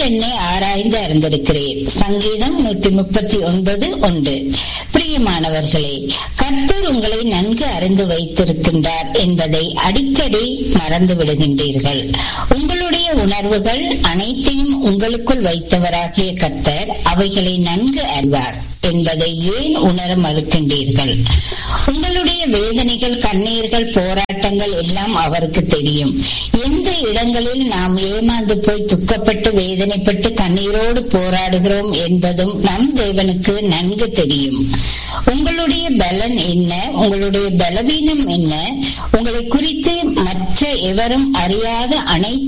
என்னை ஆராய்ந்து அறிந்திருக்கிறேன் சங்கீதம் நூத்தி முப்பத்தி ஒன்பது ஒன்று பிரியமானவர்களே கர்த்தர் உங்களை நன்கு அறிந்து வைத்திருக்கின்றார் என்பதை அடிக்கடி மறந்து விடுகின்றீர்கள் உங்களுடைய உணர்வுகள் அனைத்தையும் உங்களுக்குள் வைத்தவராகிய கர்த்தர் அவைகளை நன்கு அறிவார் என்பதை ஏன் உணர மறுக்கின்றீர்கள் உங்களுடைய வேதனைகள் கண்ணீர்கள் போராட்டங்கள் எல்லாம் அவருக்கு தெரியும் எந்த இடங்களில் நாம் ஏமாந்து போய் துக்கப்பட்டு வேதனைப்பட்டு கண்ணீரோடு போராடுகிறோம் என்பதும் நம் தேவனுக்கு நன்கு தெரியும் உங்களுடைய பலன் என்ன உங்களுடைய பலவீனம் என்ன உங்களை குறித்து மற்ற எவரும் அறியாத அனைத்து